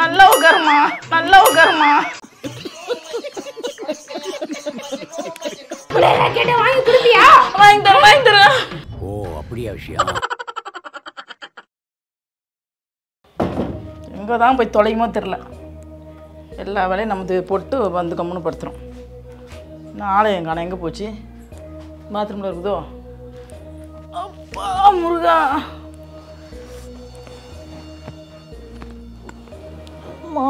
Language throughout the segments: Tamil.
நல்லா உட்காருமா நல்லா உட்காருமா கேட்ட வாங்கி கொடுப்பியா வாங்கி தரேன் வாங்கி தரேன் ஓ அப்படியா விஷயம் எங்கே தான் போய் தொலையுமோ தெரில எல்லா வேலையும் நமது போட்டு வந்து கம்முன்னு படுத்துரும் நான் ஆலயம் காண எங்கே போச்சு பாத்ரூமில் இருக்குதோ அப்பா முருகா அம்மா.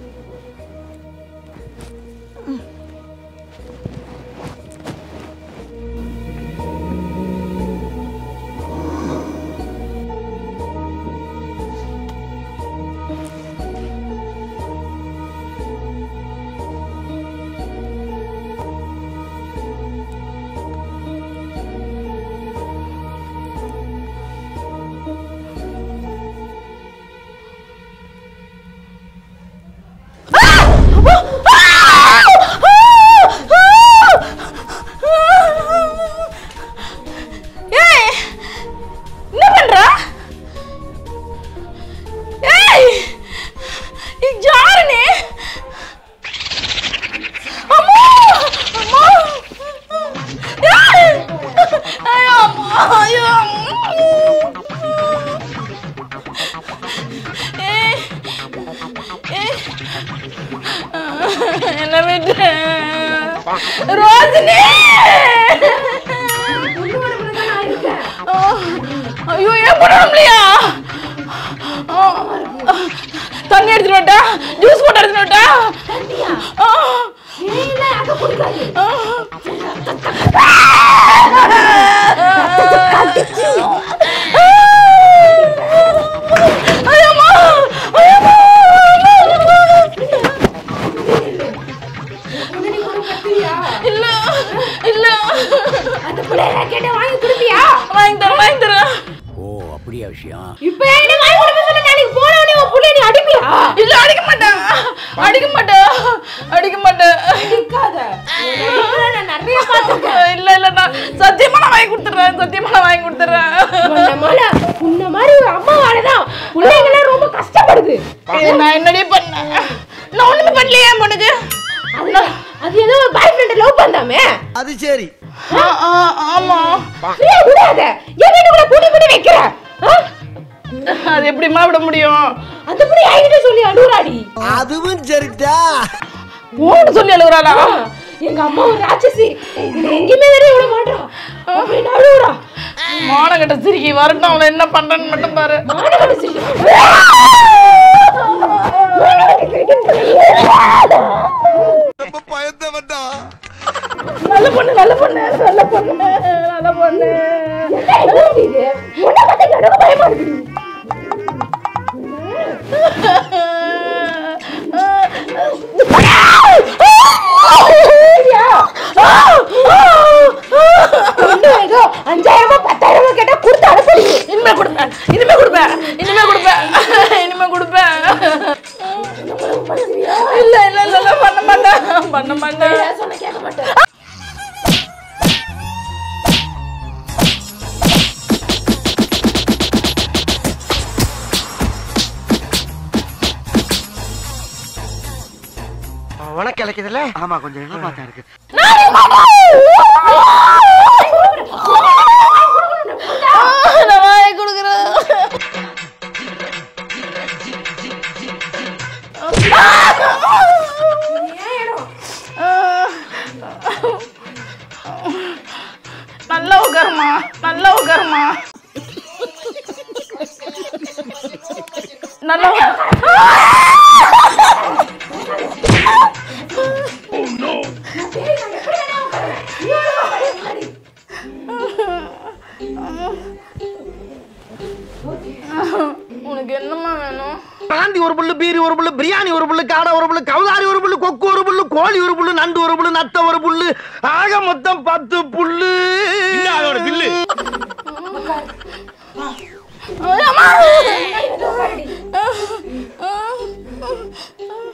ஏய் என்ன பண்ற ஏய் இது யாரு நீ அம்மா அம்மா ஏய் ஐயோ அம்மா ஐயோ ஏய் ஏய் என்ன விட்டு ரோஜினி ஐயோ ஏன் பண்ணலையா தண்ணி எடுத்துட்டு வட்டா ஜூஸ் போட்டு எடுத்துட்டு வட்டா ஐயம்மா ஐயம்மா இல்ல இல்ல அந்த பிள்ளைய கேட்ட வாங்கி கொடுப்பியா வாங்கி தரேன் வாங்கி தரேன் ஓ அப்படியா விஷயம் இப்ப என்கிட்ட வாங்கி கொடுக்க சொன்ன நாளைக்கு போனவனே உன் புள்ளைய நீ அடிப்பியா இல்ல அடிக்க மாட்டேன் அடிக்க மாட்டேன் அடிக்க மாட்டேன் அடிக்காத நான் நிறைய பார்த்துருக்கேன் இல்ல இல்ல நான் சத்தியமா நான் வாங்கி கொடுத்துறேன் சத்தியமா நான் வாங்கி கொடுத்துறேன் உன்ன மேல உன்ன மாதிரி ஒரு அம்மாவாலதான் பிள்ளைங்களாம் ரொம்ப கஷ்டப்படுது இது நான் என்னடி பண்ணேன் நான் ஒண்ணுமே பண்ணலையே என் பொண்ணுக்கு அது அது ஏதோ பாய் ஃப்ரெண்ட் லவ் பண்ணாமே அது சரி ஆ, ஆ, ஆமா ஏன் விடாத என் வீட்டுக்குள்ள கூட்டி கூட்டி வைக்கிற ஆ? அது எப்படிம்மா விட முடியும் அந்த புடி என்கிட்ட சொல்லி அழுகுறாடி அதுவும் சரிதா ஓன்னு சொல்லி அழுகுறாளா எங்க அம்மா ஒரு ராட்சசி என்னை எங்கேயுமே வெளிய விட மாட்டா அப்படின்னு அழுகுறா மானகட்ட சிரிக்கி வரட்டும் அவளை என்ன பண்றேன்னு மட்டும் பாரு மானகட்ட சிரிக்கி. ரொம்ப பயந்தவன்டா நல்ல பொண்ணு நல்ல பொண்ணு நல்ல பொண்ணு நல்ல பொண்ணு என்ன இது? உன்னை பார்த்தா எனக்கு பயமா இருக்குடி. சரியா? பொண்ணு ஏதோ அஞ்சாயிரமா பத்தாயிரமா கேட்டா கொடுத்து அனுப்புறீங்க இனிமே கொடுப்பேன் இனிமே கொடுப்பேன் இனிமே கொடுப்பேன் இனிமே கொடுப்பேன் இல்ல இல்ல இல்ல இல்ல பண்ண மாட்டேன் பண்ண மாட்டேன் சொன்ன கேட்க மாட்டேன் உனக்கு இழைக்குதுல்ல ஆமா கொஞ்சம் என்ன பார்த்தா இருக்கு நான் வாங்கி கொடுக்குறேன் நல்லா உட்காருமா நல்லா உட்காருமா நல்லா உனக்கு என்னம்மா வேணும் பாண்டி ஒரு புல்லு பீரி ஒரு புல்லு பிரியாணி ஒரு புல்லு காடை ஒரு புல்லு கவுதாரி ஒரு புல்லு கொக்கு ஒரு புல்லு கோழி ஒரு புல்லு நண்டு ஒரு புல்லு நத்த ஒரு புல்லு ஆக மொத்தம் பத்து புல்லு அதோட பில்லு அம்மா.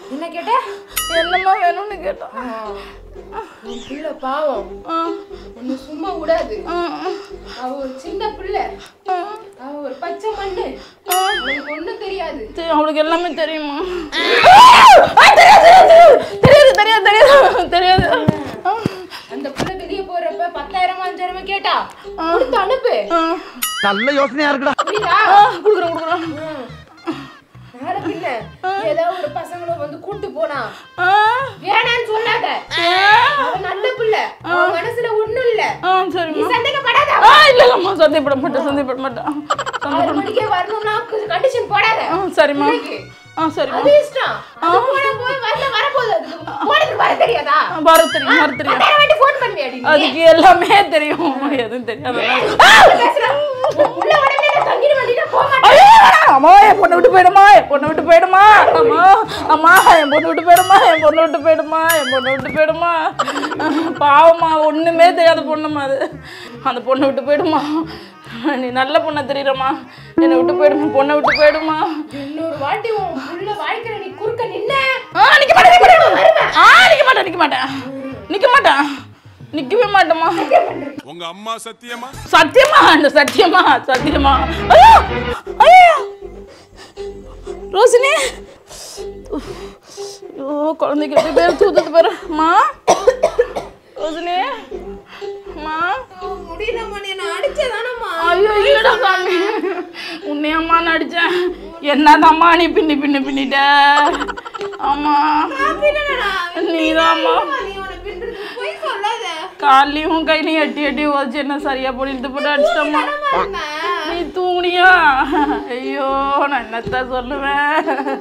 என்ன கேட்ட என்னம்மா வேணும்னு கேட்டோம் உன் பிள்ளை பாவம் ஒண்ணு சும்மா விடாது அவ ஒரு சின்ன பிள்ளை அவ ஒரு பச்சை மண்ணு அவளுக்கு ஒண்ணும் தெரியாது அவளுக்கு எல்லாமே தெரியுமா ஆ, தெரியாது தெரியாது தெரியாது தெரியாது தெரியாது ஆ, அந்த பிள்ளை வெளியே போறப்ப பத்தாயிரமா அஞ்சாயிரமா கேட்டா கொடுத்து அனுப்பு ஆ, நல்ல யோசனையா இருக்குடா புரியுதா ஆ, கொடுக்குறேன் கொடுக்குறேன் வேற பின்ன ஏதோ ஒரு பசங்களும் வந்து கூட்டு போனா ஆ, வேணான்னு சொல்லாத அவ நல்ல பிள்ளை அவன் மனசுல ஒண்ணும் இல்ல ஆ நீ சரிம்மா சந்தேகப்படாத ஆ இல்ல இல்லம்மா சந்தேகப்பட மாட்டேன் சந்தேகப்பட மாட்டேன் ஆறு மணிக்கே வரணும்னா கண்டிஷன் போடாத ஆ சரிம்மா பிள்ளைக்கு. ஆ சரிம்மா அது இஷ்டம் அது போனா போய் வரல வரப்போகுது அதுக்கு போனதுக்கு வர தெரியாதா வர தெரியும் வர தெரியும் பத்தாயிரம் வாட்டி ஃபோன் பண்ணுவியாடி நீ? அதுக்கு எல்லாமே தெரியும் எதுவும் தெரியாதெல்லாம் பேசுற. உன் புள்ள உடனே நான் தங்கிட்டு வந்துட்டு போக மாட்டேன் ஐயோ, அம்மா என் பொண்ணை விட்டு போயிடுமா என் பொண்ணை விட்டு போயிடுமா அம்மா அம்மா என் பொண்ணு விட்டு போயிடுமா என் பொண்ணு விட்டு போயிடுமா என் பொண்ணை விட்டு போயிடுமா பாவம்மா ஒண்ணுமே தெரியாத பொண்ணுமா அது அந்த பொண்ணை விட்டு போயிடுமா நீ நல்ல பொண்ணை தெரியுறம்மா என்னை விட்டு போயிடுமா பொண்ணை விட்டு போயிடுமா இன்னொரு வாட்டி உன் புள்ள வாழ்க்கையில நீ குறுக்க நின்ன ஆ நிக்க மாட்டேன் நிக்க மாட்டேன் ஆ நிக்க மாட்டேன் நிக்க மாட்டேன் நிக்க மாட்டேன் நிக்கவே மாட்டேம்மா உங்க அம்மா சத்தியமா சத்தியமா அந்த சத்தியமா சத்தியமா ஐயோ ஐயோ ரோசினி உஃப். ஐயோ குழந்தைக்கு எப்படி பேர் தூத்துது பாரு அம்மா ரோசினி அம்மா முடியலம்மா நீ என்ன அடிச்சதானம்மா ஐயோ இல்லடா சாமி உன்னையம்மா நடிச்சேன் என்னதாம்மா நீ பின்னி பின்னி பின்னிட்ட ஆமா நீதாம்மா நீ உன பின்றது போய் சொல்லாத காலையும் கையிலையும் எட்டி எட்டி வச்சு என்ன சரியா போட்டு போட்டு அடிச்சிட்டம்மா நீ தூங்குனியா ஐயோ நான் என்னத்த சொல்லுவேன்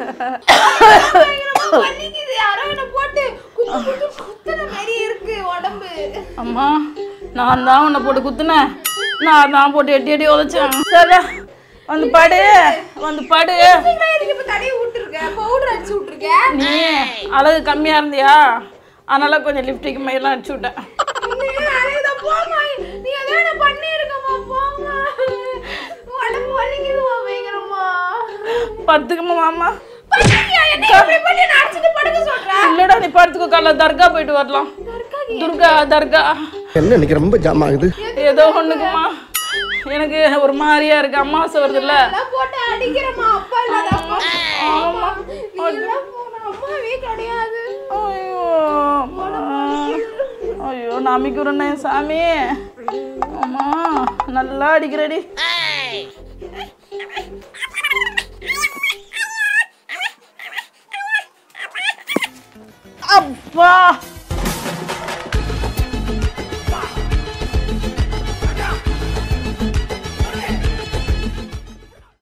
வலிக்குது யாரோ என்ன போட்டு குத்து குத்து குத்துன மாதிரி இருக்கு உடம்பு அம்மா நான் தான் உன்னை போட்டு குத்துனேன் நான் தான் போட்டு எட்டி எட்டி உதச்சேன் சரி வந்து பாடு வந்து பாடு நான் எதுக்கு இப்ப தடவி விட்டுருக்க பவுடர் அடிச்சு விட்டுருக்க நீ அழகு கம்மியா இருந்தியா அதனால கொஞ்சம் லிப்டிக் மையெல்லாம் அடிச்சு விட்டேன் நீ அழகுதான் போம்மா நீ எதோ என்ன பண்ணிருக்கம்மா போம்மா உடம்பு வலிக்குதுமா பயங்கரமா படுத்துக்கம்மா மாமா பண்ணியா என்ன இப்படி பண்ணி நான் அடிச்சுட்டு படுக்க சொல்றேன் இல்லடா நீ படுத்துக்கோ காலைல தர்கா போயிட்டு வரலாம் துர்கா தர்கா என்ன இன்னைக்கு ரொம்ப ஜாம் ஆகுது ஏதோ ஒண்ணுக்குமா எனக்கு ஒரு மாதிரியா இருக்கு அமாவாசை வருதுல்ல எல்லாம் போட்டு அடிக்கிறமா அப்பா இல்லாத அப்பா ஆமா நீ எல்லாம் போன அம்மாவே கிடையாது ஐயோ அம்மா. ஐயோ நம்பிக்கிறேன் சாமி அம்மா நல்லா அடிக்கிறடி அப்பா